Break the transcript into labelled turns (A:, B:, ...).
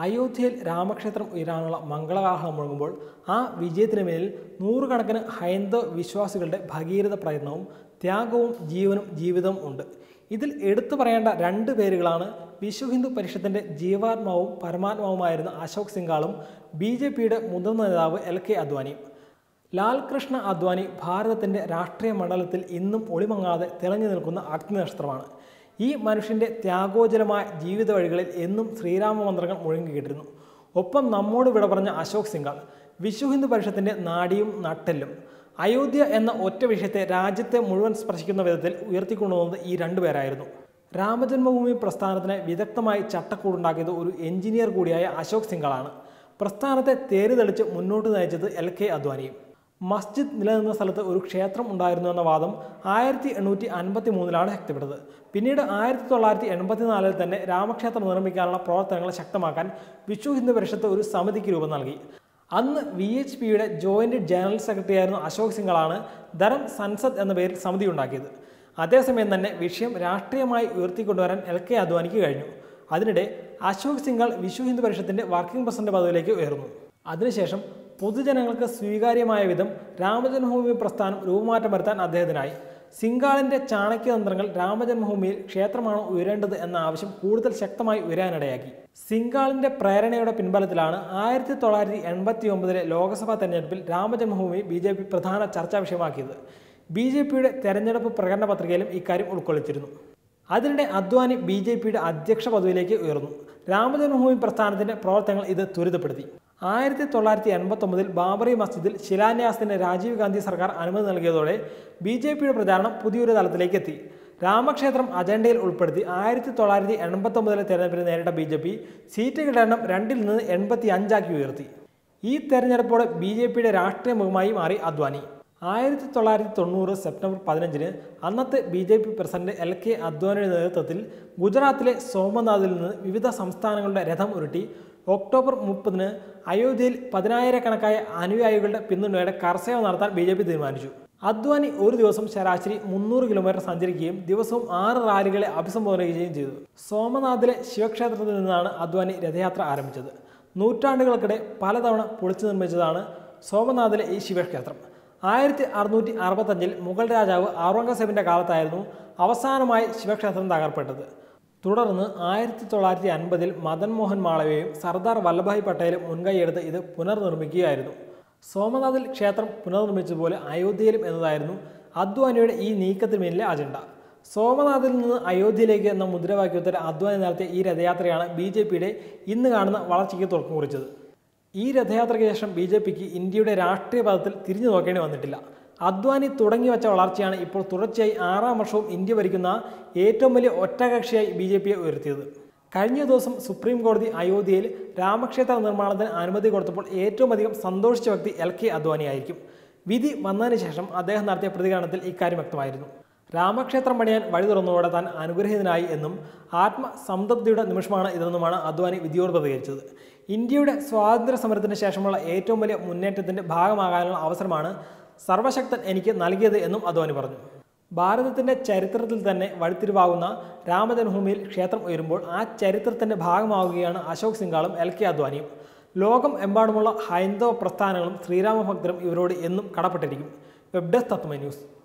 A: അയോധ്യയിൽ രാമക്ഷേത്രം ഉയരാനുള്ള മംഗളകാഹളം മുഴങ്ങുമ്പോൾ ആ വിജയത്തിന് മേലിൽ നൂറുകണക്കിന് ഹൈന്ദവ വിശ്വാസികളുടെ ഭഗീരഥ പ്രയത്നവും ത്യാഗവും ജീവനും ജീവിതവും ഉണ്ട് ഇതിൽ എടുത്തു പറയേണ്ട രണ്ട് പേരുകളാണ് വിശ്വ ഹിന്ദു പരിഷത്തിന്റെ ജീവാത്മാവും പരമാത്മാവുമായിരുന്ന അശോക് സിംഗാളും ബി ജെ പിയുടെ മുതിർന്ന നേതാവ് എൽ കെ അദ്വാനിയും ലാൽ കൃഷ്ണ അദ്വാനി ഭാരതത്തിന്റെ രാഷ്ട്രീയ മണ്ഡലത്തിൽ ഇന്നും ഒളിമങ്ങാതെ തിളങ്ങി നിൽക്കുന്ന അഗ്നിനക്ഷത്രമാണ് ഈ മനുഷ്യന്റെ ത്യാഗോജലമായ ജീവിത വഴികളിൽ എന്നും ശ്രീരാമ മന്ത്രങ്ങൾ മുഴങ്ങിക്കിട്ടിരുന്നു ഒപ്പം നമ്മോട് വിട പറഞ്ഞ അശോക് സിംഗാൾ വിശ്വ ഹിന്ദു പരിഷത്തിന്റെ നാടിയും നട്ടെല്ലും അയോധ്യ എന്ന ഒറ്റ വിഷയത്തെ രാജ്യത്തെ മുഴുവൻ സ്പർശിക്കുന്ന വിധത്തിൽ ഉയർത്തിക്കൊണ്ടുവന്നത് ഈ രണ്ടുപേരായിരുന്നു രാമജന്മഭൂമി പ്രസ്ഥാനത്തിന് വിദഗ്ധമായി ചട്ടക്കൂടുണ്ടാക്കിയത് ഒരു എഞ്ചിനീയർ കൂടിയായ അശോക് സിംഗാളാണ് പ്രസ്ഥാനത്തെ തേരുതെളിച്ച് മുന്നോട്ട് നയിച്ചത് എൽ കെ അദ്വാനിയും മസ്ജിദ് നിലനിന്ന സ്ഥലത്ത് ഒരു ക്ഷേത്രം ഉണ്ടായിരുന്നു എന്ന വാദം ആയിരത്തി എണ്ണൂറ്റി അൻപത്തി മൂന്നിലാണ് ശക്തിപ്പെട്ടത് പിന്നീട് ആയിരത്തി തൊള്ളായിരത്തി എൺപത്തിനാലിൽ തന്നെ രാമക്ഷേത്രം നിർമ്മിക്കാനുള്ള പ്രവർത്തനങ്ങൾ ശക്തമാക്കാൻ വിശ്വ ഹിന്ദു പരിഷത്ത് ഒരു സമിതിക്ക് രൂപം നൽകി അന്ന് വി എച്ച് പിയുടെ ജോയിന്റ് ജനറൽ സെക്രട്ടറി ആയിരുന്ന അശോക് സിംഗാളാണ് ധരം സൻസദ് എന്ന പേരിൽ സമിതി ഉണ്ടാക്കിയത് അതേസമയം തന്നെ വിഷയം രാഷ്ട്രീയമായി ഉയർത്തിക്കൊണ്ടുവരാൻ എൽ കെ അദ്വാനിക്ക് കഴിഞ്ഞു അതിനിടെ അശോക് സിംഗാൾ വിശ്വ ഹിന്ദു പരിഷത്തിന്റെ വർക്കിംഗ് പ്രസിഡന്റ് പദവിയിലേക്ക് ഉയർന്നു അതിനുശേഷം പൊതുജനങ്ങൾക്ക് സ്വീകാര്യമായ വിധം രാമജന്മഭൂമി പ്രസ്ഥാനം രൂപമാറ്റം വരുത്താൻ അദ്ദേഹത്തിനായി സിംഗാളിന്റെ ചാണക്യതന്ത്രങ്ങൾ രാമജന്മഭൂമിയിൽ ക്ഷേത്രമാണ് ഉയരേണ്ടത് എന്ന ആവശ്യം കൂടുതൽ ശക്തമായി ഉയരാനിടയാക്കി സിംഗാളിന്റെ പ്രേരണയുടെ പിൻബലത്തിലാണ് ആയിരത്തി തൊള്ളായിരത്തി എൺപത്തി ഒമ്പതിലെ ലോക്സഭാ തെരഞ്ഞെടുപ്പിൽ രാമജന്മഭൂമി ബി ജെ പി പ്രധാന ചർച്ചാ വിഷയമാക്കിയത് ബി ജെ പിയുടെ തെരഞ്ഞെടുപ്പ് പ്രകടന പത്രികയിലും ഇക്കാര്യം ഉൾക്കൊള്ളിച്ചിരുന്നു അതിനിടെ അദ്വാനി ബി ജെ പിയുടെ അധ്യക്ഷ പദവിയിലേക്ക് ഉയർന്നു രാമജന്മഭൂമി പ്രസ്ഥാനത്തിന്റെ പ്രവർത്തനങ്ങൾ ഇത് ത്വരിതപ്പെടുത്തി ആയിരത്തി തൊള്ളായിരത്തി എൺപത്തൊമ്പതിൽ ബാബറി മസ്ജിദിൽ ശിലാന്യാസത്തിന് രാജീവ് ഗാന്ധി സർക്കാർ അനുമതി നൽകിയതോടെ ബി ജെ പിയുടെ പ്രചാരണം പുതിയൊരു തലത്തിലേക്ക് എത്തി രാമക്ഷേത്രം അജണ്ടയിൽ ഉൾപ്പെടുത്തി ആയിരത്തി തൊള്ളായിരത്തി എൺപത്തൊമ്പതിലെ തെരഞ്ഞെടുപ്പിൽ നേരിട്ട ബി ജെ പി സീറ്റുകളുടെ എണ്ണം രണ്ടിൽ നിന്ന് എൺപത്തി അഞ്ചാക്കി ഉയർത്തി ഈ തെരഞ്ഞെടുപ്പോടെ ബി ജെ പിയുടെ രാഷ്ട്രീയ മുഖമായി മാറി അദ്വാനി ആയിരത്തി തൊള്ളായിരത്തി തൊണ്ണൂറ് സെപ്റ്റംബർ പതിനഞ്ചിന് അന്നത്തെ B J P president L K അദ്വാനിയുടെ നേതൃത്വത്തിൽ ഗുജറാത്തിലെ സോമനാഥിൽ നിന്ന് വിവിധ സംസ്ഥാനങ്ങളുടെ രഥം ഉരുട്ടി ഒക്ടോബർ മുപ്പതിന് അയോധ്യയിൽ പതിനായിരക്കണക്കായ അനുയായികളുടെ പിന്തുണയോടെ കർസേവ നടത്താൻ ബി ജെ പി തീരുമാനിച്ചു അദ്വാനി ഒരു ദിവസം ശരാശരി മുന്നൂറ് കിലോമീറ്റർ സഞ്ചരിക്കുകയും ദിവസവും ആറ് റാലികളെ അഭിസംബോധന ചെയ്യുകയും ചെയ്തു സോമനാഥിലെ ശിവക്ഷേത്രത്തിൽ നിന്നാണ് അദ്വാനി രഥയാത്ര ആരംഭിച്ചത് നൂറ്റാണ്ടുകൾക്കിടെ പലതവണ പൊളിച്ചു നിർമ്മിച്ചതാണ് സോമനാഥിലെ ഈ ശിവക്ഷേത്രം ആയിരത്തി അറുന്നൂറ്റി അറുപത്തഞ്ചിൽ മുഗൾ രാജാവ് ഔറംഗസേബിന്റെ കാലത്തായിരുന്നു അവസാനമായി ശിവക്ഷേത്രം തകർപ്പെട്ടത് തുടർന്ന് ആയിരത്തി തൊള്ളായിരത്തി അൻപതിൽ മദൻ മോഹൻ മാളവ്യയും സർദാർ വല്ലഭായ് പട്ടേലും മുൻകൈയെടുത്ത് ഇത് പുനർനിർമ്മിക്കുകയായിരുന്നു സോമനാഥിൽ ക്ഷേത്രം പുനർനിർമ്മിച്ചതുപോലെ അയോധ്യയിലും എന്നതായിരുന്നു അദ്വാനിയുടെ ഈ നീക്കത്തിന് പിന്നിലെ അജണ്ട സോമനാഥിൽ നിന്ന് അയോധ്യയിലേക്ക് എന്ന മുദ്രാവാക്യത്തിൽ അദ്വാനി നടത്തിയ ഈ രഥയാത്രയാണ് ബി ജെ പിയുടെ ഇന്ന് കാണുന്ന വളർച്ചയ്ക്ക് തുടക്കം കുറിച്ചത് ഈ രഥയാത്രയ്ക്ക് ശേഷം ബി ജെ പിക്ക് ഇന്ത്യയുടെ രാഷ്ട്രീയ പദത്തിൽ തിരിഞ്ഞു നോക്കേണ്ടി വന്നിട്ടില്ല അദ്വാനി തുടങ്ങി വെച്ച വളർച്ചയാണ് ഇപ്പോൾ തുടർച്ചയായി ആറാം വർഷവും ഇന്ത്യ ഭരിക്കുന്ന ഏറ്റവും വലിയ ഒറ്റകക്ഷിയായി ബി ജെ പിയെ ഉയർത്തിയത് കഴിഞ്ഞ ദിവസം സുപ്രീം കോടതി അയോധ്യയിൽ രാമക്ഷേത്ര നിർമ്മാണത്തിന് അനുമതി കൊടുത്തപ്പോൾ ഏറ്റവും അധികം സന്തോഷിച്ച വ്യക്തി എൽ കെ അദ്വാനിയായിരിക്കും വിധി വന്നതിന് ശേഷം അദ്ദേഹം നടത്തിയ പ്രതികരണത്തിൽ ഇക്കാര്യം വ്യക്തമായിരുന്നു രാമക്ഷേത്രം പണിയാൻ വഴി തുറന്നതോടെ താൻ അനുഗ്രഹീതനായി എന്നും ആത്മസംതൃപ്തിയുടെ നിമിഷമാണ് ഇതെന്നുമാണ് അദ്വാനി വിധിയോട് പ്രതികരിച്ചത് ഇന്ത്യയുടെ സ്വാതന്ത്ര്യ സമരത്തിന് ശേഷമുള്ള ഏറ്റവും വലിയ മുന്നേറ്റത്തിന്റെ ഭാഗമാകാനുള്ള അവസരമാണ് സർവശക്തൻ എനിക്ക് നൽകിയത് എന്നും അദ്വാനി പറഞ്ഞു ഭാരതത്തിന്റെ ചരിത്രത്തിൽ തന്നെ വഴിത്തിരിവാകുന്ന രാമജന്മഭൂമിയിൽ ക്ഷേത്രം ഉയരുമ്പോൾ ആ ചരിത്രത്തിന്റെ ഭാഗമാവുകയാണ് അശോക് സിംഗാളും എൽ കെ അദ്വാനിയും ലോകം എമ്പാടുമുള്ള ഹൈന്ദവ പ്രസ്ഥാനങ്ങളും ശ്രീരാമഭക്തരും ഇവരോട് എന്നും കടപ്പെട്ടിരിക്കും വെബ് ഡെസ്ക് തത്വമൈ ന്യൂസ്